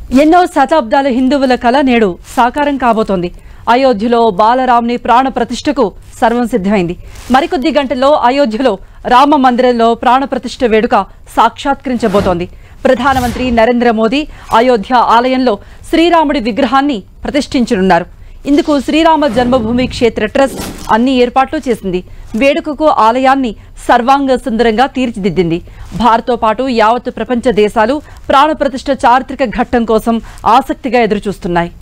ఎన్నో శతాబ్దాల హిందువుల కళ నేడు సాకారం కాబోతోంది అయోధ్యలో బాలరాముని ప్రాణ ప్రతిష్టకు సర్వం సిద్ధమైంది మరికొద్ది గంటల్లో అయోధ్యలో రామ మందిరంలో ప్రాణ ప్రతిష్ఠ వేడుక సాక్షాత్కరించబోతోంది ప్రధానమంత్రి నరేంద్ర మోదీ అయోధ్య ఆలయంలో శ్రీరాముడి విగ్రహాన్ని ప్రతిష్ఠించనున్నారు ఇందుకు శ్రీరామ జన్మభూమి క్షేత్ర ట్రస్ట్ అన్ని ఏర్పాట్లు చేసింది వేడుకకు ఆలయాన్ని సర్వాంగ సుందరంగా తీర్చిదిద్దింది భారత్తో పాటు యావత్ ప్రపంచ దేశాలు ప్రాణప్రతిష్ఠ చారిత్రక ఘట్టం కోసం ఆసక్తిగా ఎదురుచూస్తున్నాయి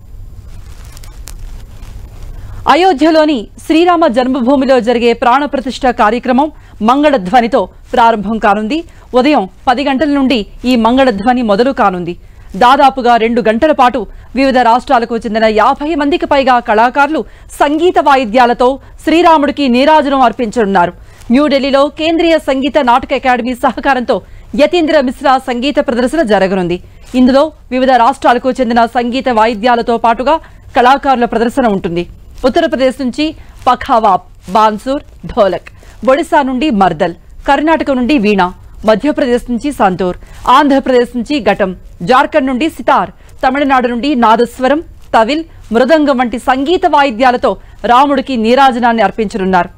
అయోధ్యలోని శ్రీరామ జన్మభూమిలో జరిగే ప్రాణప్రతిష్ఠ కార్యక్రమం మంగళధ్వనితో ప్రారంభం కానుంది ఉదయం పది గంటల నుండి ఈ మంగళధ్వని మొదలు కానుంది దాదాపుగా రెండు గంటల పాటు వివిధ రాష్ట్రాలకు చెందిన యాభై మందికి పైగా కళాకారులు సంగీత వాయిద్యాలతో శ్రీరాముడికి నీరాజనం అర్పించనున్నారు న్యూఢిల్లీలో కేంద్రీయ సంగీత నాటక అకాడమీ సహకారంతో యతీంద్ర మిశ్రా సంగీత ప్రదర్శన జరగనుంది ఇందులో వివిధ రాష్ట్రాలకు చెందిన సంగీత వాయిద్యాలతో పాటుగా కళాకారుల ప్రదర్శన ఉంటుంది ఉత్తరప్రదేశ్ నుంచి పఖావాప్ బాన్సూర్ ఢోలక్ ఒడిశా నుండి మర్దల్ కర్ణాటక నుండి వీణ మధ్యప్రదేశ్ నుంచి సంతూర్ ఆంధ్రప్రదేశ్ నుంచి ఘటం జార్ఖండ్ నుండి సితార్ తమిళనాడు నుండి నాదస్వరం తవిల్ మృదంగం వంటి సంగీత వాయిద్యాలతో రాముడికి నీరాజనాన్ని అర్పించనున్నారు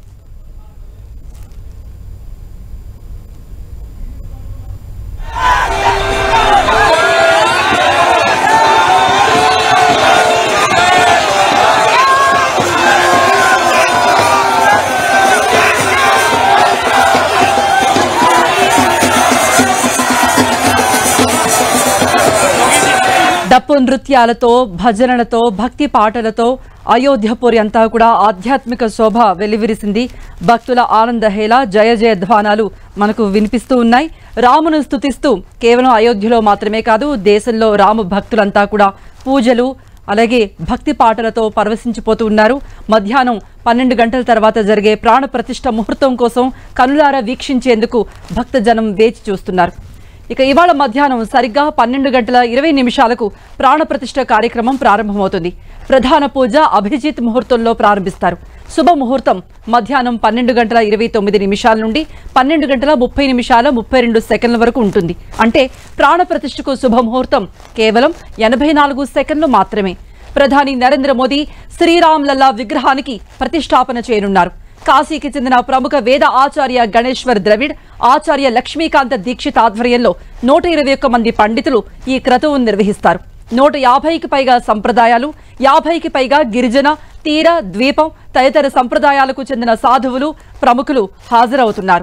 డప్పు నృత్యాలతో భజనలతో భక్తి పాటలతో అయోధ్యపురి అంతా కూడా ఆధ్యాత్మిక శోభ వెల్లివిరిసింది భక్తుల ఆనందహేళ జయ జయ ధ్వానాలు మనకు వినిపిస్తూ ఉన్నాయి రామును స్తుతిస్తూ కేవలం అయోధ్యలో మాత్రమే కాదు దేశంలో రాము భక్తులంతా కూడా పూజలు అలాగే భక్తి పాటలతో పరవశించిపోతూ ఉన్నారు మధ్యాహ్నం పన్నెండు గంటల తర్వాత జరిగే ప్రాణ ప్రతిష్ఠ ముహూర్తం కోసం కనులారా వీక్షించేందుకు భక్తజనం వేచి చూస్తున్నారు ఇక ఇవాళ మధ్యాహ్నం సరిగ్గా పన్నెండు గంటల ఇరవై నిమిషాలకు ప్రాణప్రతిష్ఠ కార్యక్రమం ప్రారంభమవుతుంది ప్రధాన పూజ అభిజిత్ ముహూర్తంలో ప్రారంభిస్తారు శుభ ముహూర్తం మధ్యాహ్నం పన్నెండు గంటల ఇరవై తొమ్మిది నిమిషాల నుండి పన్నెండు గంటల ముప్పై నిమిషాల ముప్పై రెండు సెకండ్ల వరకు ఉంటుంది అంటే ప్రాణప్రతిష్ఠకు శుభముహూర్తం కేవలం ఎనభై నాలుగు సెకండ్లు మాత్రమే ప్రధాని నరేంద్ర మోదీ శ్రీరామ్ లల్లా విగ్రహానికి ప్రతిష్టాపన చేయనున్నారు కాశీకి చెందిన ప్రముఖ వేద ఆచార్య గణేశ్వర్ ద్రవిడ్ ఆచార్య లక్ష్మీకాంత దీక్షిత్ ఆధ్వర్యంలో నూట ఇరవై ఒక్క మంది పండితులు ఈ క్రతువును నిర్వహిస్తారు నూట యాభైకి పైగా సంప్రదాయాలు యాభైకి పైగా గిరిజన తీర ద్వీపం తదితర సంప్రదాయాలకు చెందిన సాధువులు ప్రముఖులు హాజరవుతున్నారు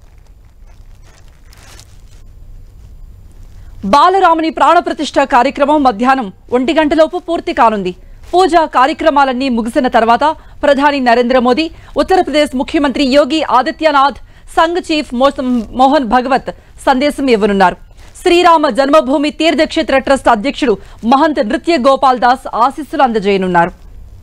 బాలరాముని ప్రాణప్రతిష్ఠ కార్యక్రమం మధ్యాహ్నం ఒంటి గంటలోపు పూర్తి కానుంది పూజా కార్యక్రమాలన్నీ ముగిసిన తర్వాత ప్రధాని నరేంద్ర మోదీ ఉత్తరప్రదేశ్ ముఖ్యమంత్రి యోగి ఆదిత్యనాథ్ సంఘ్ చీఫ్ మోసం- మోహన్ భగవత్ సందేశం ఇవ్వనున్నారు శ్రీరామ జన్మభూమి తీర్థక్షేత్ర ట్రస్ట్ అధ్యక్షుడు మహంత్ నృత్య గోపాల్ దాస్ ఆశీస్సులు అందజేయనున్నారు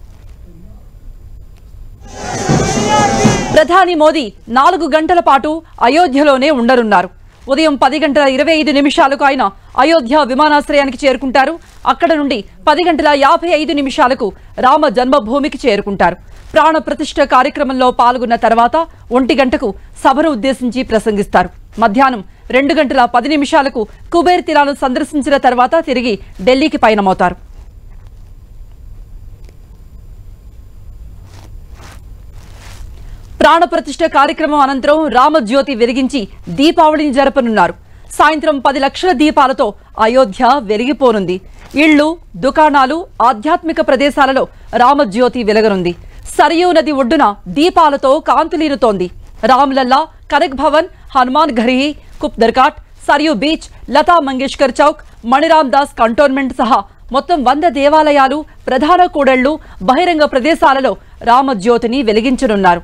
ప్రధాని మోదీ నాలుగు గంటల పాటు అయోధ్యలోనే ఉండనున్నారు ఉదయం పది గంటల ఇరవై ఐదు నిమిషాలకు ఆయన అయోధ్య విమానాశ్రయానికి చేరుకుంటారు అక్కడ నుండి పది గంటల యాభై ఐదు నిమిషాలకు రామ జన్మభూమికి చేరుకుంటారు ప్రాణ ప్రతిష్ఠ కార్యక్రమంలో పాల్గొన్న తర్వాత ఒంటి గంటకు సభను ఉద్దేశించి ప్రసంగిస్తారు మధ్యాహ్నం రెండు గంటల పది నిమిషాలకు కుబేర్ తీరాను సందర్శించిన తర్వాత తిరిగి ఢిల్లీకి పయనమవుతారు ప్రాణప్రతిష్ఠ కార్యక్రమం అనంతరం రామజ్యోతి వెలిగించి దీపావళిని జరపనున్నారు సాయంత్రం పది లక్షల దీపాలతో అయోధ్య వెలిగిపోనుంది ఇళ్లు దుకాణాలు ఆధ్యాత్మిక ప్రదేశాలలో రామజ్యోతి వెలగనుంది సరయూ నది ఒడ్డున దీపాలతో కాంతులీనుతోంది రామ్లల్లా కనక్ భవన్ హనుమాన్ ఘరీ కుప్ దర్కాట్ సరియు బీచ్ లతా మంగేష్కర్ చౌక్ మణిరామ్ దాస్ కంటోన్మెంట్ సహా మొత్తం వంద దేవాలయాలు ప్రధాన కూడళ్లు బహిరంగ ప్రదేశాలలో రామజ్యోతిని వెలిగించనున్నారు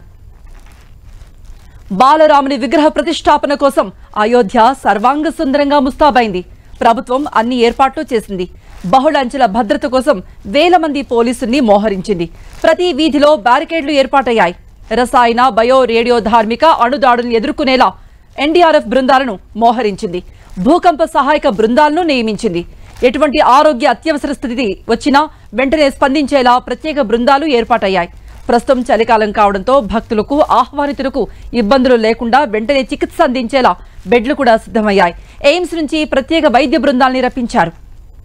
బాలరాముని విగ్రహ ప్రతిష్టాపన కోసం అయోధ్య సర్వాంగ సుందరంగా ముస్తాబైంది ప్రభుత్వం అన్ని ఏర్పాట్లు చేసింది బహుళంచెల భద్రత కోసం వేల మంది పోలీసుల్ని మోహరించింది ప్రతి వీధిలో బ్యారికేడ్లు ఏర్పాటయ్యాయి రసాయన బయో రేడియో ధార్మిక అణుదాడులను ఎదుర్కొనేలా ఎన్డీఆర్ఎఫ్ బృందాలను మోహరించింది భూకంప సహాయక బృందాలను నియమించింది ఎటువంటి ఆరోగ్య అత్యవసర స్థితి వచ్చినా వెంటనే స్పందించేలా ప్రత్యేక బృందాలు ఏర్పాటయ్యాయి ప్రస్తుతం చలికాలం కావడంతో భక్తులకు ఆహ్వానితులకు ఇబ్బందులు లేకుండా వెంటనే చికిత్స అందించేలా బెడ్లు కూడా సిద్ధమయ్యాయి ఎయిమ్స్ నుంచి ప్రత్యేక వైద్య బృందాల్ని రప్పించారు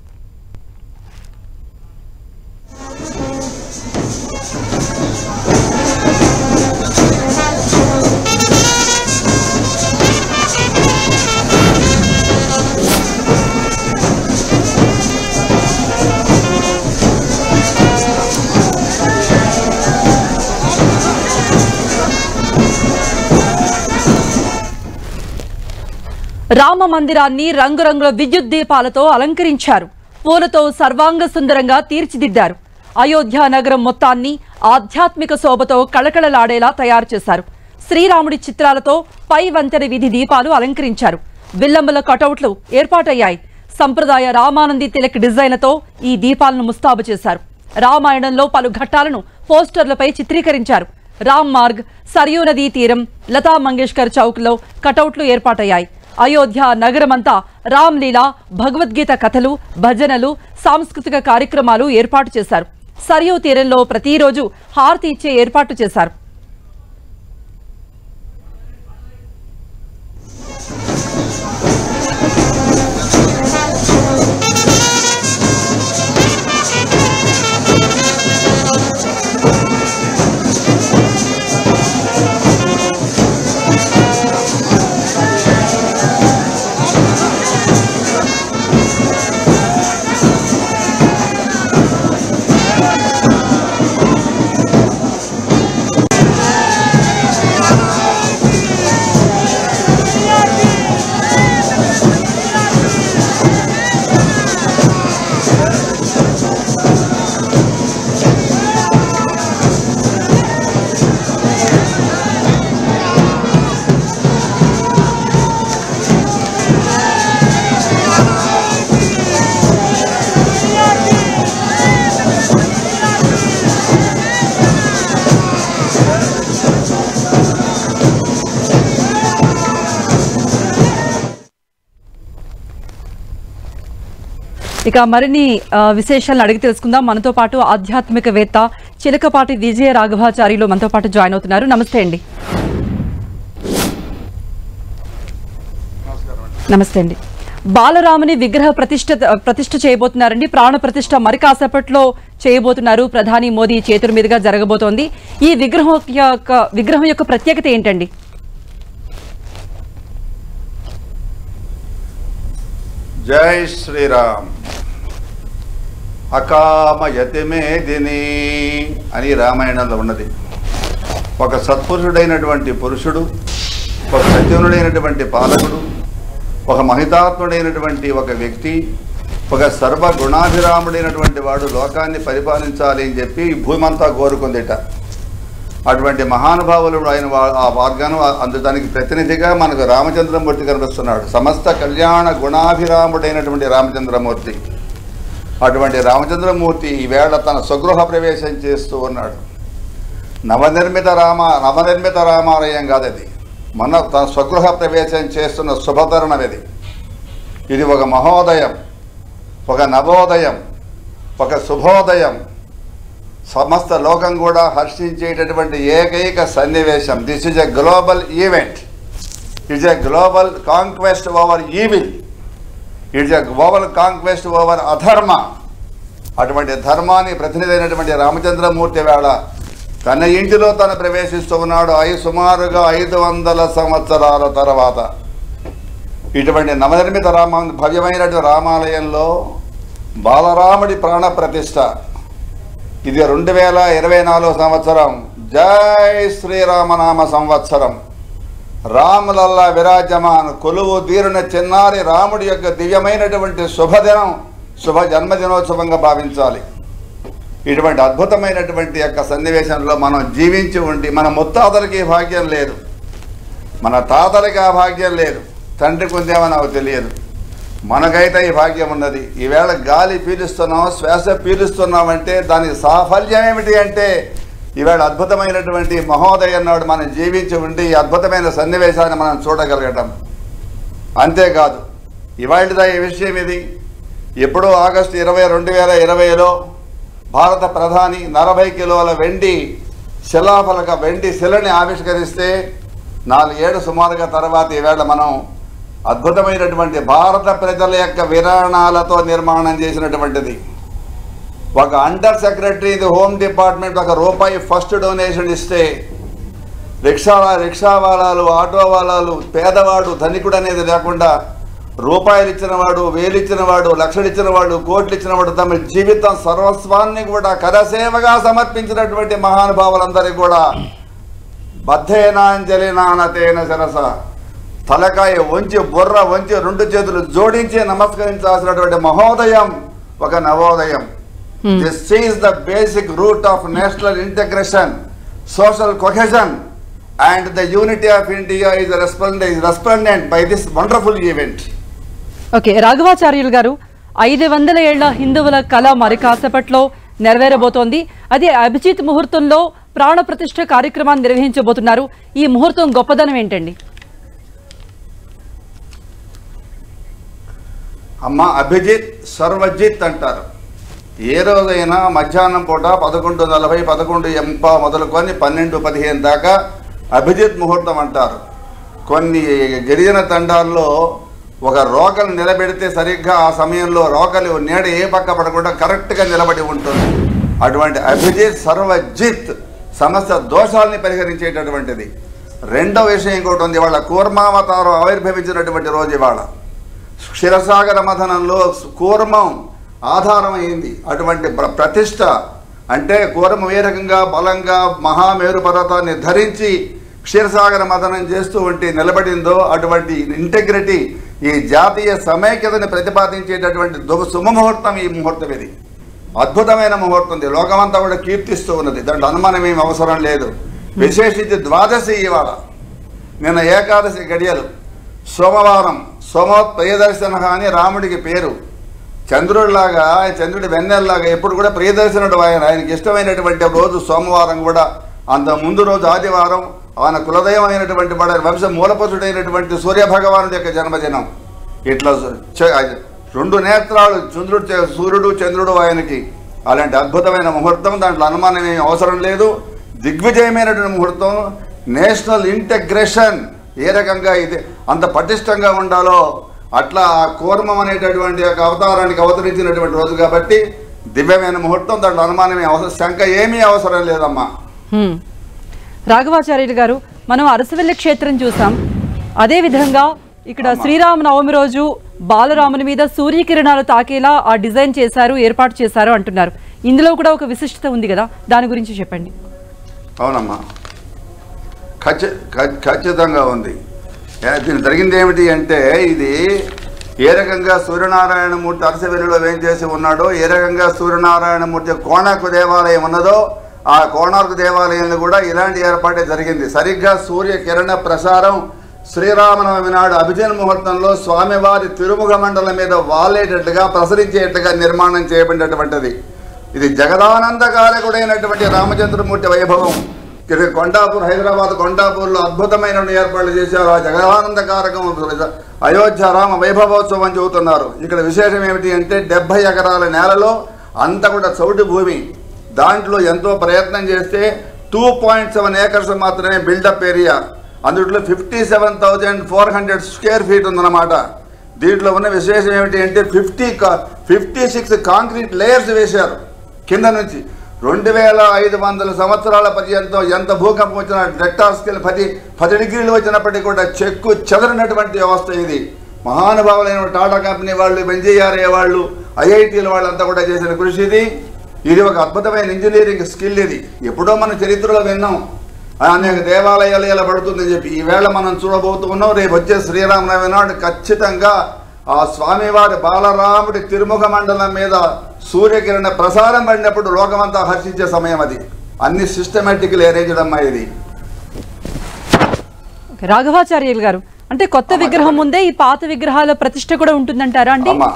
రామ మందిరాన్ని రంగురంగుల విద్యుత్ దీపాలతో అలంకరించారు పూలతో సర్వాంగ సుందరంగా తీర్చిదిద్దారు అయోధ్య నగరం మొత్తాన్ని ఆధ్యాత్మిక శోభతో కళకళలాడేలా తయారు చేశారు శ్రీరాముడి చిత్రాలతో పై వంతెన వీధి దీపాలు అలంకరించారు విల్లంబుల కటౌట్లు ఏర్పాటయ్యాయి సంప్రదాయ రామానంది తిలక్ డిజైన్లతో ఈ దీపాలను ముస్తాబు చేశారు రామాయణంలో పలు ఘట్టాలను పోస్టర్లపై చిత్రీకరించారు రామ్ మార్గ్ సరియూ నదీ తీరం లతా మంగేష్కర్ చౌక్లో కటౌట్లు ఏర్పాటయ్యాయి అయోధ్య నగరమంతా రామ్లీలా భగవద్గీత కథలు భజనలు సాంస్కృతిక కార్యక్రమాలు ఏర్పాటు చేశారు సరియూ తీరంలో ప్రతిరోజు హారతి ఇచ్చే ఏర్పాటు చేశారు ఇక మరిన్ని ఆ, విశేషాలను అడిగి తెలుసుకుందాం మనతో పాటు ఆధ్యాత్మికవేత్త చిలకపాటి విజయ రాఘవాచార్యులు మనతో పాటు జాయిన్ అవుతున్నారు నమస్తే అండి నమస్తే అండి బాలరాముని విగ్రహ ప్రతిష్ఠ ప్రతిష్ఠ చేయబోతున్నారండి ప్రాణ ప్రతిష్ఠ మరి కాసేపట్లో చేయబోతున్నారు ప్రధాని మోదీ చేతుల మీదుగా జరగబోతోంది ఈ విగ్రహం యొక్క విగ్రహం యొక్క ప్రత్యేకత ఏంటండి జై శ్రీరామ్ అకామ యతిమేదిని అని రామాయణంలో ఉన్నది ఒక సత్పురుషుడైనటువంటి పురుషుడు ఒక సత్యునుడైనటువంటి పాలకుడు ఒక మహితాత్ముడైనటువంటి ఒక వ్యక్తి ఒక సర్వగుణాభిరాముడైనటువంటి వాడు లోకాన్ని పరిపాలించాలి అని చెప్పి ఈ భూమంతా కోరుకుందిట అటువంటి మహానుభావులు ఆయన వా- ఆ వాగ్దానం అందుదానికి ప్రతినిధిగా మనకు రామచంద్రమూర్తి కనిపిస్తున్నాడు సమస్త కళ్యాణ గుణాభిరాముడైనటువంటి రామచంద్రమూర్తి అటువంటి రామచంద్రమూర్తి ఈవేళ తన స్వగృహ ప్రవేశం చేస్తూ ఉన్నాడు నవనిర్మిత రామ నవనిర్మిత రామాలయం కాదది మన తన స్వగృహ ప్రవేశం చేస్తున్న శుభతరుణం ఇది ఇది ఒక మహోదయం ఒక నవోదయం ఒక శుభోదయం సమస్త లోకం కూడా హర్షించేటటువంటి ఏకైక సన్నివేశం this is a global event it's a global conquest over evil it's a global conquest over అధర్మ అటువంటి ధర్మాన్ని ప్రతినిధి అయినటువంటి రామచంద్రమూర్తి వేళ తన ఇంటిలో తను ప్రవేశిస్తూ ఉన్నాడు ఐ సుమారుగా ఐదు వందల సంవత్సరాల తర్వాత ఇటువంటి నవనిర్మిత రామ భవ్యమైనటువంటి రామాలయంలో బాలరాముడి ప్రాణ ప్రతిష్ఠ ఇది రెండు వేల ఇరవై నాలుగు సంవత్సరం జై శ్రీరామనామ సంవత్సరం రాములల్లా విరాజమాన్ కొలువు తీరున చిన్నారి రాముడి యొక్క దివ్యమైనటువంటి శుభదినం శుభ జన్మదినోత్సవంగా భావించాలి ఇటువంటి అద్భుతమైనటువంటి యొక్క సన్నివేశంలో మనం జీవించి ఉండి మన ముత్తాతలకి ఈ భాగ్యం లేదు మన తాతలకి ఆ భాగ్యం లేదు తండ్రికి ఉందేమో నాకు తెలియదు మనకైతే ఈ భాగ్యం ఉన్నది ఈవేళ గాలి పీలుస్తున్నాం శ్వాస పీలుస్తున్నామంటే దాని సాఫల్యం ఏమిటి అంటే ఈవేళ అద్భుతమైనటువంటి మహోదయం నాడు మనం జీవించి ఉండి ఈ అద్భుతమైన సన్నివేశాన్ని మనం చూడగలగటం అంతేకాదు ఇవాళ ఈ విషయం ఇది ఎప్పుడో ఆగస్టు ఇరవై రెండు వేల ఇరవైలో భారత ప్రధాని నలభై కిలోల వెండి శిలాఫలక వెండి శిలని ఆవిష్కరిస్తే నాలుగేడు సుమారుగా తర్వాత ఈవేళ మనం అద్భుతమైనటువంటి భారత ప్రజల యొక్క విరాణాలతో నిర్మాణం చేసినటువంటిది ఒక అండర్ సెక్రటరీ ఇది హోమ్ డిపార్ట్మెంట్ ఒక రూపాయి ఫస్ట్ డొనేషన్ ఇస్తే రిక్షా రిక్షా వాళ్ళాలు ఆటో వాళ్ళాలు పేదవాడు ధనికుడు అనేది లేకుండా రూపాయలు ఇచ్చినవాడు వేలు ఇచ్చినవాడు లక్షలు ఇచ్చినవాడు కోట్లు ఇచ్చినవాడు తమ జీవితం సర్వస్వాన్ని కూడా కరసేవగా సమర్పించినటువంటి మహానుభావులందరికీ కూడా బద్ధేనాంజలి నానతేన శరస తలకాయ వంచి బుర్ర వంచి రెండు చేతులు జోడించి నమస్కరించాల్సినటువంటి మహోదయం ఒక నవోదయం Hmm. This is the basic root of national integration social cohesion and the unity of India is respondent respondent by this wonderful event okay Raghavacharyulu గారు ఐదు వందల ఏళ్ల హిందువుల కళ మరి కాసేపట్లో నెరవేరబోతోంది అదే అభిజిత్ ముహూర్తంలో ప్రాణ ప్రతిష్ఠ కార్యక్రమాన్ని నిర్వహించబోతున్నారు ఈ ముహూర్తం గొప్పదనం ఏంటండి అమ్మ అభిజిత్ సర్వజిత్ అంటారు ఏ రోజైనా మధ్యాహ్నం పూట పదకొండు నలభై పదకొండు ఎంప మొదలుకొని పన్నెండు పదిహేను దాకా అభిజిత్ ముహూర్తం అంటారు కొన్ని గిరిజన తండాల్లో ఒక రోకలు నిలబెడితే సరిగ్గా ఆ సమయంలో రోకలు నీడ ఏ పక్క పడకుండా కరెక్ట్గా నిలబడి ఉంటుంది అటువంటి అభిజిత్ సర్వజిత్ సమస్త దోషాల్ని పరిహరించేటటువంటిది రెండవ విషయం ఇంకోటి ఉంది వాళ్ళ కూర్మావతారం ఆవిర్భవించినటువంటి రోజు ఇవాళ క్షీరసాగర మథనంలో కూర్మం ఆధారమైంది అటువంటి ప్ర- ప్రతిష్ట అంటే కూర్మం ఏ రకంగా బలంగా మహామేరు పర్వతాన్ని ధరించి క్షీరసాగర మథనం చేస్తూ ఉంటే నిలబడిందో అటువంటి ఇంటెగ్రిటీ ఈ జాతీయ సమైక్యతని ప్రతిపాదించేటటువంటి దుః శుభముహూర్తం ఈ ముహూర్తం ఇది అద్భుతమైన ముహూర్తం ఇది లోకమంతా కూడా కీర్తిస్తూ ఉన్నది దాంట్లో అనుమానం ఏమి అవసరం లేదు విశేషించి ద్వాదశి ఇవాళ నిన్న ఏకాదశి గడియలు సోమవారం సోమోత్ ప్రియదర్శన అని రాముడికి పేరు చంద్రుడిలాగా ఆయన చంద్రుడి వెన్నెల్లాగా ఎప్పుడు కూడా ప్రియదర్శనుడు ఆయన ఆయనకి ఇష్టమైనటువంటి రోజు సోమవారం కూడా అంత ముందు రోజు ఆదివారం ఆయన కులదయమైనటువంటి వాడు వంశ మూలపురుషుడైనటువంటి సూర్య భగవానుడి యొక్క జన్మదినం ఇట్లా చ- రెండు నేత్రాలు చంద్రుడు చ- సూర్యుడు చంద్రుడు ఆయనకి అలాంటి అద్భుతమైన ముహూర్తం దాంట్లో అనుమానం ఏమీ అవసరం లేదు దిగ్విజయమైనటువంటి ముహూర్తం నేషనల్ ఇంటగ్రేషన్ ఏ రకంగా ఇది అంత పటిష్టంగా ఉండాలో అట్లా ఆ కూర్మం అనేటటువంటి యొక్క అవతారానికి అవతరించినటువంటి రోజు కాబట్టి దివ్యమైన ముహూర్తం దాంట్లో అనుమానమే అవసరం శంక ఏమీ అవసరం లేదమ్మా హ్మ్. రాఘవాచార్యులు గారు మనం అరసవెల్లి క్షేత్రం చూసాం అదే విధంగా ఇక్కడ శ్రీరామ నవమి రోజు బాలరాముని మీద సూర్యకిరణాలు తాకేలా ఆ డిజైన్ చేశారు ఏర్పాటు చేశారు అంటున్నారు ఇందులో కూడా ఒక విశిష్టత ఉంది కదా దాని గురించి చెప్పండి అవునమ్మా ఖచ్చి ఖ- ఖచ్చితంగా ఉంది ఏ- దీని జరిగింది ఏమిటి అంటే ఇది ఏ రకంగా సూర్యనారాయణమూర్తి అరసవెల్లిలో ఏం చేసి ఉన్నాడో ఏ రకంగా సూర్యనారాయణమూర్తి కోణార్కు దేవాలయం ఉన్నదో ఆ కోణార్కు దేవాలయంలో కూడా ఇలాంటి ఏర్పాటే జరిగింది సరిగ్గా సూర్య కిరణ ప్రసారం శ్రీరామనవమి నాడు అభిజన ముహూర్తంలో స్వామివారి తిరుముఖ మండలం మీద వాలేటట్టుగా ప్రసరించేట్టుగా నిర్మాణం చేయబడినటువంటిది ఇది జగదానందకారకుడైనటువంటి రామచంద్రమూర్తి వైభవం ఇక్కడ కొండాపూర్ హైదరాబాద్ కొండాపూర్లో అద్భుతమైన ఏర్పాట్లు చేశారు ఆ జగదానందకారకం అయోధ్య రామ వైభవోత్సవం చెబుతున్నారు ఇక్కడ విశేషం ఏమిటి అంటే డెబ్బై ఎకరాల నేలలో అంతా కూడా చౌటి భూమి దాంట్లో ఎంతో ప్రయత్నం చేస్తే టూ పాయింట్ సెవెన్ ఏకర్స్ మాత్రమే బిల్డప్ ఏరియా అందులో fifty seven thousand four hundred square feet ఉందన్నమాట దీంట్లో ఉన్న విశేషం ఏమిటి అంటే fifty fifty six concrete layers వేశారు కింద నుంచి రెండు వేల ఐదు వందల సంవత్సరాల పర్యంతం ఎంత భూకంపం వచ్చినా రెక్టార్ స్కేల్ పది పది డిగ్రీలు వచ్చినప్పటికీ కూడా చెక్కు చెదరినటువంటి వ్యవస్థ ఇది మహానుభావులైన టాటా కంపెనీ వాళ్ళు బెంజీఆర్ఏ వాళ్ళు ఐఐటీల వాళ్ళంతా కూడా చేసిన కృషి ఇది ఇది ఒక అద్భుతమైన ఇంజనీరింగ్ స్కిల్ ఇది ఎప్పుడో మన చరిత్రలో విన్నాం అనేక దేవాలయాలు ఇలా పడుతుందని చెప్పి ఈవేళ మనం చూడబోతూ ఉన్నాం రేపు వచ్చే శ్రీరామనవమి నాడు ఖచ్చితంగా ఆ స్వామివారి బాలరాముడి తిరుముఖ మండలం మీద సూర్యకిరణ ప్రసారం పడినప్పుడు లోకమంతా హర్షించే సమయం అది అన్ని సిస్టమేటిక్లీ అరేంజ్డ్ అమ్మా ఇది ఓకే, రాఘవాచార్యులు గారు అంటే కొత్త విగ్రహం ముందే ఈ పాత విగ్రహాల ప్రతిష్ట కూడా ఉంటుందంటారా అండి అమ్మా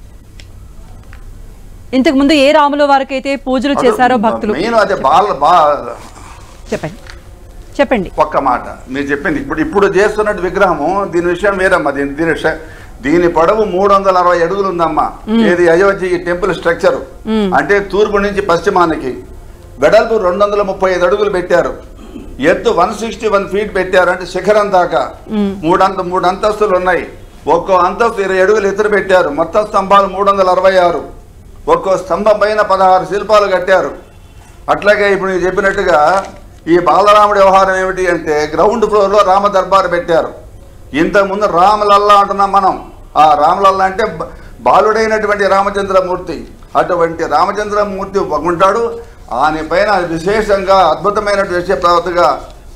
ఇంతకు ముందు ఏ రాముల వారికైతే పూజలు చేశారో భక్తులు నేను అదే బాల బా చెప్పండి చెప్పండి ఒక్క మాట మీరు చెప్పింది ఇప్పుడు ఇప్పుడు చేస్తున్నట్టు విగ్రహము దీని విషయం వేరమ్మా దీని దీని విషయం దీని పొడవు మూడు వందల అరవై అడుగులు ఉందమ్మా ఏది అయోధ్య ఈ టెంపుల్ స్ట్రక్చర్ మ్మ్. అంటే తూర్పు నుంచి పశ్చిమానికి వెడల్పు రెండు వందల ముప్పై ఐదు అడుగులు పెట్టారు ఎత్తు వన్ సిక్స్టీ వన్ ఫీట్ పెట్టారు అంటే శిఖరం దాకా మ్మ్. మూడు అంత మూడు అంతస్తులు ఉన్నాయి ఒక్కో అంతస్తు ఇరవై అడుగులు ఎత్తున పెట్టారు మొత్తం స్తంభాలు మూడు వందల అరవై ఆరు ఒక్కో స్తంభం పైన పదహారు శిల్పాలు కట్టారు అట్లాగే ఇప్పుడు నేను చెప్పినట్టుగా ఈ బాలరాముడి వ్యవహారం ఏమిటి అంటే గ్రౌండ్ ఫ్లోర్లో రామ దర్బార్ పెట్టారు ఇంతకుముందు రామలల్లా అంటున్నాం మనం ఆ రామలల్లా అంటే బ- బాలుడైనటువంటి రామచంద్రమూర్తి అటువంటి రామచంద్రమూర్తి ఉంటాడు ఆయన పైన విశేషంగా అద్భుతమైనటువంటి విషయ ప్రవర్తగా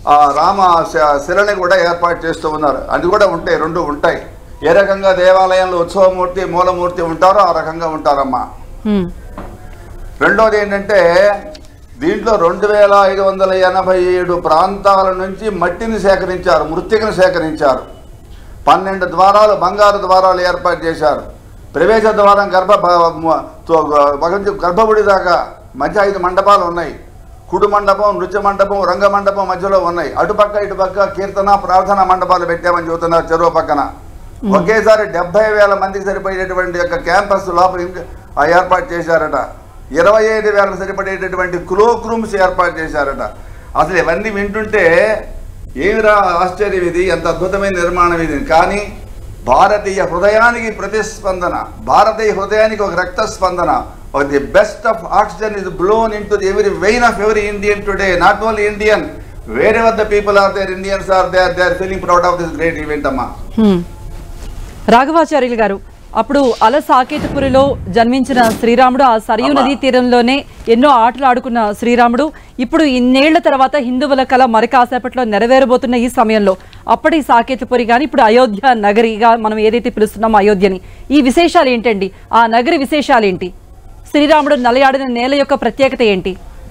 ఆ రామ శ- శిలని కూడా ఏర్పాటు చేస్తూ ఉన్నారు అది కూడా ఉంటాయి రెండు ఉంటాయి ఏ రకంగా దేవాలయంలో ఉత్సవమూర్తి మూలమూర్తి ఉంటారో ఆ రకంగా ఉంటారమ్మా హ్మ్. రెండోది ఏంటంటే దీంట్లో రెండు వేల ఐదు వందల ఎనభై ఏడు ప్రాంతాల నుంచి మట్టిని సేకరించారు మృత్తికను సేకరించారు పన్నెండు ద్వారాలు బంగారు ద్వారాలు ఏర్పాటు చేశారు ప్రవేశ ద్వారం గర్భ భ- మ- తో- భగవంతు గర్భగుడి దాకా మధ్య ఐదు మండపాలు ఉన్నాయి కుడు మండపం నృత్య మండపం రంగ మండపం మధ్యలో ఉన్నాయి అటుపక్క ఇటుపక్క కీర్తన ప్రార్థన మండపాలు పెట్టామని చెబుతున్నారు చెరువు పక్కన ఒకేసారి డెబ్బై వేల మందికి సరిపోయేటటువంటి యొక్క క్యాంపస్ లోపల ఇంక- ఆ ఏర్పాటు చేశారట ఇరవై ఐదు వేల సరిపడేటటువంటి క్లోక్ రూమ్స్ ఏర్పాటు చేశారట అసలు ఇవన్నీ వింటుంటే ఏమిరా ఆశ్చర్యం ఇది ఎంత అద్భుతమైన నిర్మాణం ఇది కానీ భారతీయ హృదయానికి ప్రతిస్పందన భారతీయ హృదయానికి ఒక రక్త స్పందన the best of oxygen is blown into every vein of every Indian today not only Indian వేరే వద్ద people are there Indians are there they are feeling proud of this great event అమ్మా hmm. Raghavacharyulu గారు అప్పుడు అల సాకేతపురిలో జన్మించిన శ్రీరాముడు ఆ సరియు అమ్మా. నదీ తీరంలోనే ఎన్నో ఆటలు ఆడుకున్న శ్రీరాముడు ఇప్పుడు ఇన్నేళ్ల తర్వాత హిందువుల కళ మరి కాసేపట్లో నెరవేరబోతున్న ఈ సమయంలో అప్పటి సాకేతపురి కానీ ఇప్పుడు అయోధ్య నగరిగా మనం ఏదైతే పిలుస్తున్నామో అయోధ్యని ఈ విశేషాలు ఏంటండి ఆ నగరి విశేషాలు ఏంటి శ్రీరాముడు నలయాడిన నేల యొక్క ప్రత్యేకత ఏంటి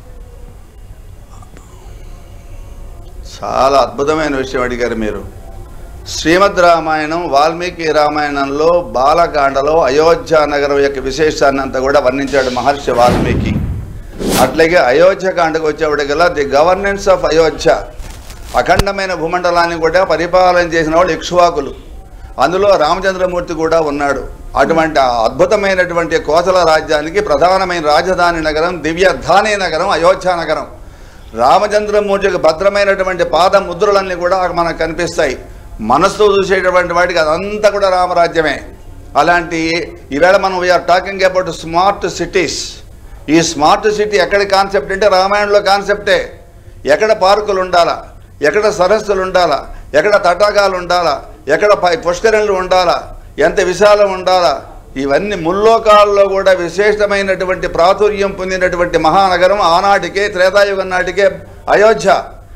చాలా అద్భుతమైన విషయం అడిగారు మీరు శ్రీమద్ రామాయణం వాల్మీకి రామాయణంలో బాలకాండలో అయోధ్య నగరం యొక్క విశేషాన్ని అంతా కూడా వర్ణించాడు మహర్షి వాల్మీకి అట్లాగే అయోధ్య కాండకు వచ్చేప్పటికల్లా ది గవర్నెన్స్ ఆఫ్ అయోధ్య అఖండమైన భూమండలాన్ని కూడా పరిపాలన చేసిన వాళ్ళు ఇక్ష్వాకులు అందులో రామచంద్రమూర్తి కూడా ఉన్నాడు అటువంటి ఆ అద్భుతమైనటువంటి కోసల రాజ్యానికి ప్రధానమైన రాజధాని నగరం దివ్యధాని నగరం అయోధ్య నగరం రామచంద్రమూర్తికి భద్రమైనటువంటి పాద ముద్రలన్నీ కూడా మనకు కనిపిస్తాయి మనసుతో చూసేటటువంటి వాటికి అదంతా కూడా రామరాజ్యమే అలాంటి ఈవేళ మనం we are talking about smart cities ఈ స్మార్ట్ సిటీ ఎక్కడి కాన్సెప్ట్ అంటే రామాయణంలో కాన్సెప్టే ఎక్కడ పార్కులు ఉండాలా ఎక్కడ సరస్సులు ఉండాలా ఎక్కడ తటాకాలు ఉండాలా ఎక్కడ పై- పుష్కరిణులు ఉండాలా ఎంత విశాలం ఉండాలా ఇవన్నీ ముల్లోకాల్లో కూడా విశేషమైనటువంటి ప్రాచుర్యం పొందినటువంటి మహానగరం ఆనాటికే త్రేతాయుగం నాటికే అయోధ్య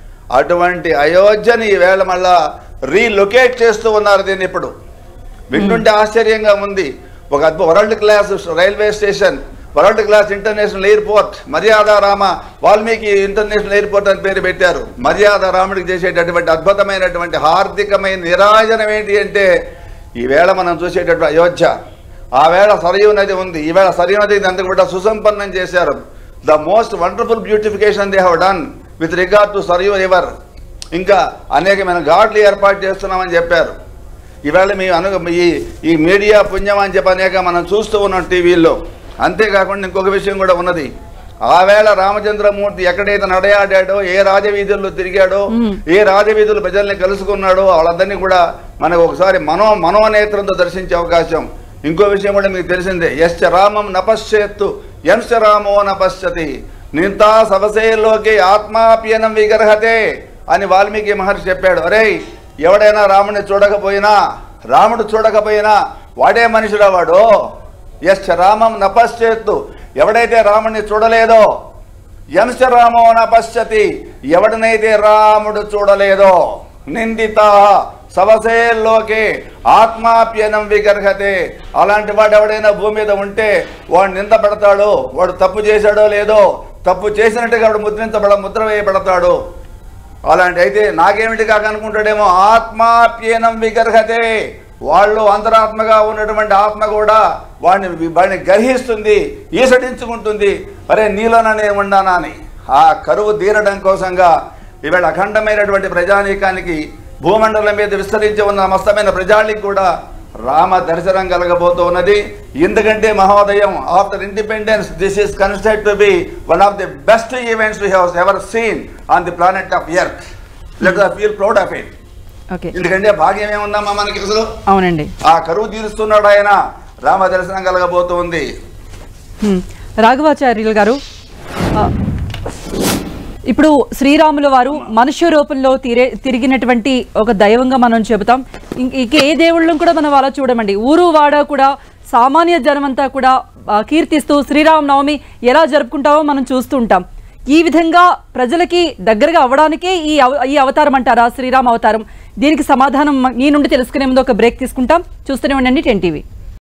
అటువంటి అయోధ్యని ఈవేళ మళ్ళా రీలొకేట్ చేస్తూ ఉన్నారు దీన్ని ఇప్పుడు వింటుంటే ఆశ్చర్యంగా ఉంది ఒక అద్భుత world class railway station world class international airport మర్యాద రామ వాల్మీకి ఇంటర్నేషనల్ ఎయిర్పోర్ట్ అని పేరు పెట్టారు మర్యాద రాముడికి చేసేటటువంటి అద్భుతమైనటువంటి హార్దికమైన నిరాజనం ఏంటి అంటే ఈవేళ మనం చూసేటటువంటి అయోధ్య ఆ వేళ సరయూ నది ఉంది ఈవేళ సరయూ నది అంతా కూడా సుసంపన్నం చేశారు the most wonderful beautification they have done with regard to Sarayu river ఇంకా అనేకమైన ఘాట్లు ఏర్పాటు చేస్తున్నామని చెప్పారు ఈవేళ మీ అను ఈ ఈ మీడియా పుణ్యం అని చెప్పి అనేక మనం చూస్తూ ఉన్నాం టీవీల్లో అంతేకాకుండా ఇంకొక విషయం కూడా ఉన్నది ఆ వేళ రామచంద్రమూర్తి ఎక్కడైతే నడయాడాడో ఏ రాజవీధుల్లో తిరిగాడో ఏ రాజవీధులు ప్రజల్ని కలుసుకున్నాడో వాళ్ళందరినీ కూడా మనకు ఒకసారి మనో మనోనేత్రంతో దర్శించే అవకాశం ఇంకో విషయం కూడా మీకు తెలిసిందే యశ్చ రామం నపశ్చేత్తు ఎంశ రామో నపశ్యతి నింతా సవసేలోకి ఆత్మాప్యనం విగర్హతే అని వాల్మీకి మహర్షి చెప్పాడు అరేయ్ ఎవడైనా రాముడిని చూడకపోయినా రాముడు చూడకపోయినా వాడే మనిషిరా వాడు ఎస్ రామం నపశ్చేత్తు ఎవడైతే రాముడిని చూడలేదో ఎంశ రామో నపశ్యతి ఎవడనైతే రాముడు చూడలేదో నిందిత సవసేల్లోకే ఆత్మాప్యనం విగర్హతే అలాంటి వాడు ఎవడైనా భూమి మీద ఉంటే వాడు నిందపడతాడు వాడు తప్పు చేశాడో లేదో తప్పు చేసినట్టుగా వాడు ముద్రించబడ ముద్ర వేయబడతాడు అలాంటి అయితే నాకేమిటి కాక అనుకుంటాడేమో ఆత్మాప్యేనం విగర్హతే వాళ్ళు అంతరాత్మగా ఉన్నటువంటి ఆత్మ కూడా వాడిని వాడిని గర్హిస్తుంది ఈసడించుకుంటుంది అరే నీలోన నేను ఉన్నానా అని ఆ కరువు తీరడం కోసంగా ఇవాళ అఖండమైనటువంటి ప్రజానీకానికి భూమండలం మీద విస్తరించి ఉన్న మస్తమైన ప్రజానికి కూడా రామ దర్శనం కలగబోతూ ఉన్నది ఎందుకంటే మహోదయం after independence this is considered to be one of the best events we have ever seen on the planet of earth let feel proud of it okay ఎందుకంటే భాగ్యం ఏముందమ్మా మనకి అసలు అవునండి ఆ కరువు తీరుస్తున్నాడు ఆయన రామ దర్శనం కలగబోతుంది హ్మ్. రాఘవాచార్యులు గారు ఆ, ఇప్పుడు శ్రీరాముల వారు మనుష్య రూపంలో తిరే తిరిగినటువంటి ఒక దైవంగా మనం చెబుతాం ఇంక ఇక ఏ దేవుళ్ళను కూడా మనం అలా చూడమండి ఊరు వాడ కూడా సామాన్య జనమంతా కూడా ఆ, కీర్తిస్తూ శ్రీరామ నవమి ఎలా జరుపుకుంటామో మనం చూస్తూ ఉంటాం ఈ విధంగా ప్రజలకి దగ్గరగా అవ్వడానికే ఈ అవ- ఈ అవతారం అంటారా శ్రీరామ్ అవతారం దీనికి సమాధానం మ- మీ నుండి తెలుసుకునే ముందు ఒక బ్రేక్ తీసుకుంటాం చూస్తూనే ఉండండి టెన్ టీవీ